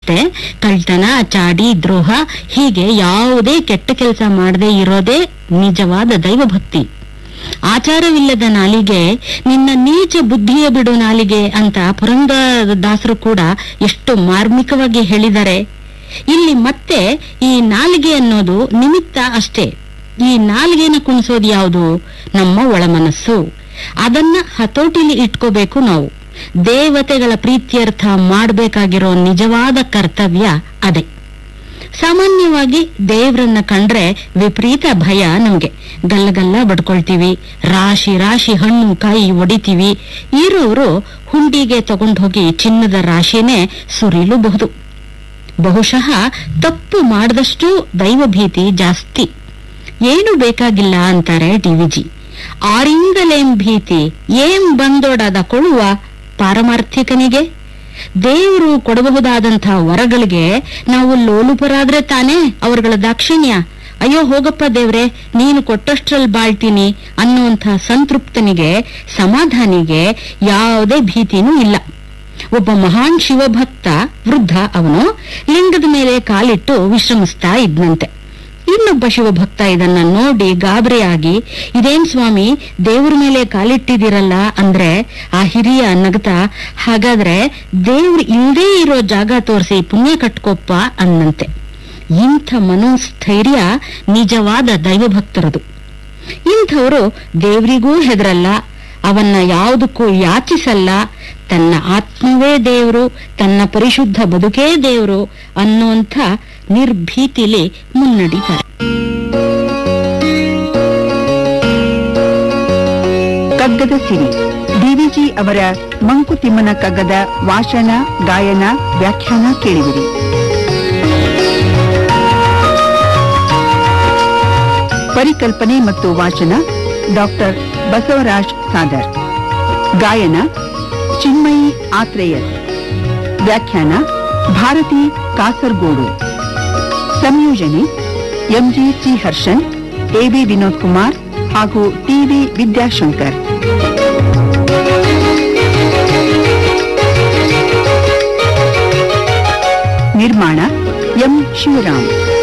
ಮತ್ತೆ ಕಳ್ತನ ಚಾಡಿ ದ್ರೋಹ ಹೀಗೆ ಯಾವುದೇ ಕೆಟ್ಟ ಕೆಲಸ ಮಾಡದೇ ಇರೋದೇ ನಿಜವಾದ ದೈವಭಕ್ತಿ ಆಚಾರವಿಲ್ಲದ ನಾಲಿಗೆ ನಿನ್ನ ನೀಚ ಬುದ್ಧಿಯ ಬಿಡು ನಾಲಿಗೆ ಅಂತ ಪುರಂದರದಾಸರು ಕೂಡ ಎಷ್ಟು ಮಾರ್ಮಿಕವಾಗಿ ಹೇಳಿದ್ದಾರೆ ಇಲ್ಲಿ ಮತ್ತೆ ಈ ನಾಲಿಗೆ ಅನ್ನೋದು ನಿಮಿತ್ತ ಅಷ್ಟೇ ಈ ನಾಲಿಗೆನ ಕುಣಿಸೋದು ಯಾವುದು ನಮ್ಮ ಒಳಮನಸ್ಸು ಅದನ್ನ ಹತೋಟಿಲಿ ಇಟ್ಕೋಬೇಕು ನಾವು ದೇವತೆಗಳ ಪ್ರೀತ್ಯರ್ಥ ಮಾಡಬೇಕಾಗಿರೋ ನಿಜವಾದ ಕರ್ತವ್ಯ ಅದೇ ಸಾಮಾನ್ಯವಾಗಿ ದೇವ್ರನ್ನ ಕಂಡ್ರೆ ವಿಪರೀತ ಭಯ ನಮ್ಗೆ ಗಲ್ಲಗಲ್ಲ ಬಡ್ಕೊಳ್ತೀವಿ ರಾಶಿ ರಾಶಿ ಹಣ್ಣು ಕಾಯಿ ಒಡಿತೀವಿ ಇರೋರು ಹುಂಡಿಗೆ ತಗೊಂಡು ಹೋಗಿ ಚಿನ್ನದ ರಾಶಿನೇ ಸುರಿಲೂಬಹುದು ಬಹುಶಃ ತಪ್ಪು ಮಾಡಿದಷ್ಟು ದೈವಭೀತಿ ಜಾಸ್ತಿ ಏನು ಬೇಕಾಗಿಲ್ಲ ಅಂತಾರೆ ಟಿವಿಜಿ ಆರಿಂದಲೇಂ ಭೀತಿ ಏಂ ಬಂದೊಡದ ಕೊಡುವ ಪಾರಮಾರ್ಥಿಕನಿಗೆ ದೇವರು ಕೊಡಬಹುದಾದಂಥ ವರಗಳಿಗೆ ನಾವು ಲೋಲುಪರಾದ್ರೆ ತಾನೇ ಅವರುಗಳ ದಾಕ್ಷಿಣ್ಯ ಅಯ್ಯೋ ಹೋಗಪ್ಪ ದೇವ್ರೆ ನೀನು ಕೊಟ್ಟಷ್ಟ್ರಲ್ಲಿ ಬಾಳ್ತೀನಿ ಅನ್ನುವಂಥ ಸಂತೃಪ್ತನಿಗೆ ಸಮಾಧಾನಿಗೆ ಯಾವುದೇ ಭೀತಿನೂ ಇಲ್ಲ ಒಬ್ಬ ಮಹಾನ್ ಶಿವಭಕ್ತ ವೃದ್ಧ ಅವನು ಲಿಂಗದ ಮೇಲೆ ಕಾಲಿಟ್ಟು ವಿಶ್ರಮಿಸ್ತಾ ಇದ್ನಂತೆ ಇನ್ನೊಬ್ಬ ಶಿವಭಕ್ತ ಇದನ್ನ ನೋಡಿ ಗಾಬರಿಯಾಗಿ ಇದೇನ್ ಸ್ವಾಮಿ ದೇವ್ರ ಮೇಲೆ ಕಾಲಿಟ್ಟಿದಿರಲ್ಲ ಅಂದ್ರೆ ಆ ಹಿರಿಯ ನಗತ ಹಾಗಾದ್ರೆ ದೇವ್ರು ಇಲ್ದೇ ಇರೋ ಜಾಗ ತೋರಿಸಿ ಪುಣ್ಯ ಕಟ್ಕೊಪ್ಪ ಅನ್ನಂತೆ ಇಂಥ ಮನೋಸ್ಥೈರ್ಯ ನಿಜವಾದ ದೈವಭಕ್ತರದು ಇಂಥವರು ದೇವರಿಗೂ ಹೆದರಲ್ಲ ಅವನ್ನ ಯಾವುದಕ್ಕೂ ಯಾಚಿಸಲ್ಲ ತನ್ನ ಆತ್ಮವೇ ದೇವರು ತನ್ನ ಪರಿಶುದ್ಧ ಬದುಕೇ ದೇವರು ಅನ್ನುವಂಥ ನಿರ್ಭೀತಿಲಿ ಮುನ್ನಡಿತಾರೆ ಕಗ್ಗದ ಸಿರಿ ಡಿವಿಜಿ ಅವರ ಮಂಕುತಿಮ್ಮನ ಕಗ್ಗದ ವಾಚನ ಗಾಯನ ವ್ಯಾಖ್ಯಾನ ಕೇಳಿದಿರಿ ಪರಿಕಲ್ಪನೆ ಮತ್ತು ವಾಚನ ಡಾಕ್ಟರ್ ಬಸವರಾಜ್ ಸಾದರ್ ಗಾಯನ ಚಿನ್ಮಯಿ ಆತ್ರೇಯರ್ ವ್ಯಾಖ್ಯಾನ ಭಾರತಿ ಕಾಸರಗೋಡು ಸಂಯೋಜನೆ MG C Harshan AB Vinod Kumar ಹಾಗೂ ಟಿವಿ ವಿದ್ಯಾಶಂಕರ್ ನಿರ್ಮಾಣ ಎಂ ಶಿವರಾಮ್